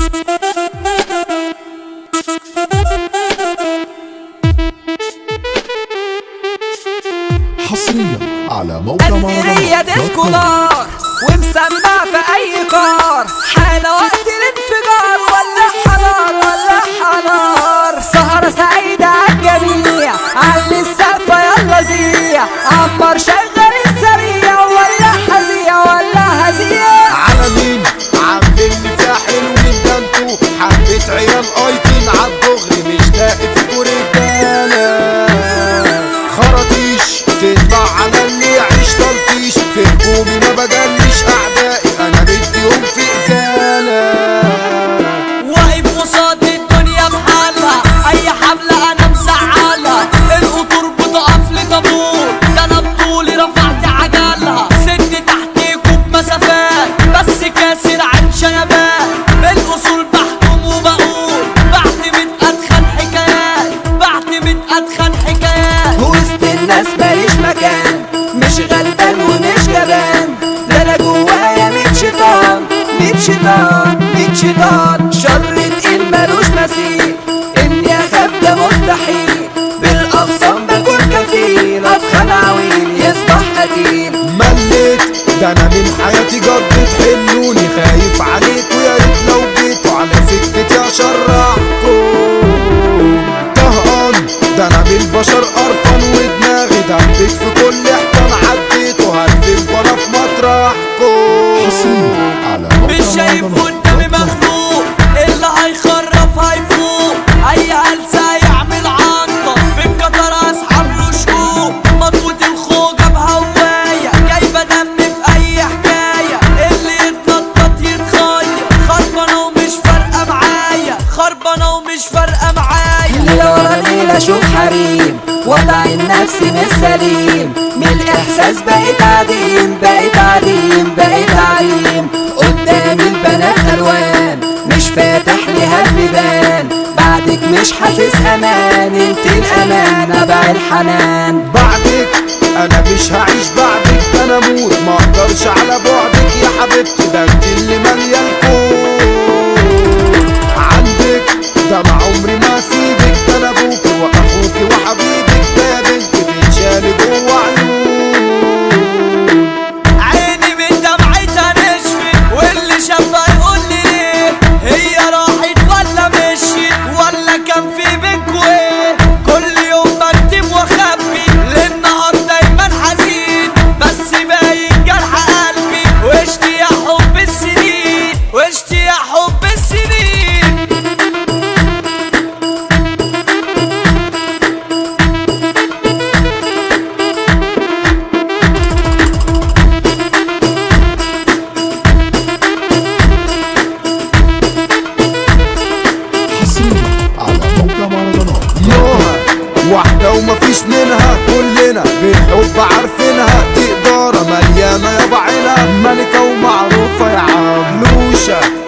حصريا على موقع هي مهرجانات ديسكو نار ومسمع في اي كار حان وقت الانفجار ولا حنار ولا حنار سهرة سعيدة عالجميع علي السقفة يلا زيع عمر شغل السريع ولا حزيع ولا هزيع على مين عاملني فيها حلوين ده انتو حبيت عيال ايتين عالدغري مش لاقي فيكو رجاله خراطيش تطلع على اللي يعيش تلطيش في هجومي ما بجليش اعدائي انا بديهم في ازاله واقف قصاد الدنيا بحالها اي حملة انا مزعلها القطور بتقف لي طابور ده انا بطولي رفعت عجلها سن تحتيكوا بمسافات بس كاسر عن شنبات بالاصول بحكم وبقول بعتمد اتخن حكايات بعتمد اتخن حكايات وسط الناس ماليش مكان مش غلبان ومش جبان ده انا جوايا ميت شيطان ميت شيطان ميت شيطان شر تقيل ملوش مثيل اني اخاف ده مستحيل بالاقسام بكون كفيل اتخن عويل يصبح قتيل مليت ده انا من حياتي جد تحلوني خايف عليكوا يا ريت لو جيتوا على سكتي اشرحكم طهقان ده انا من البشر قرفان ودماغي دبت في كل حيطان عديت وهدفن وانا في مطرحكم حصريا على مش موقع شايف قدامي مهرجانات مخلوق اللي هيخرف هيفوق اي هلسة يعمل عنطة بالقطر اسحب له شقوق مطوة الخوجة بهواية جايبة دم في اي حكاية اللي يتنطط يتخير خربانة ومش فارقة معايا خربانة ومش فارقة معايا ليلة ورا ليلة اشوف حريم وضع النفس مش سليم من الاحساس بقيت عديم بقيت عديم بقيت عديم قدامي البنات الوان مش فاتح ليها البيبان بعدك مش حاسس امان انت الامان ابع الحنان بعدك انا مش هعيش بعدك ده انا اموت ما اقدرش على بعدك يا حبيبتي ده انت اللي ماليه الكون عندك ده انا عمري ما اسيبك ده انا ابوك واخوك وحبيبك ده يا بنتي بتشالي جوه عيون عيني من دمعتها نشفت واللي شافها يقول لي ليه هي راحت ولا مشيت ولا كان في بينكوا ايه كل يوم بكتب واخبي للنهار دايما حزين بس باين جرح قلبي واشتياق حب السنين واشتياق حب السنين حصريا على موقع مهرجانات يوها واحدة ومفيش منها كلنا بالحب عارفينها دي إدارة مليانة يا بعينها ملكة ومعروفة يا عم لوشة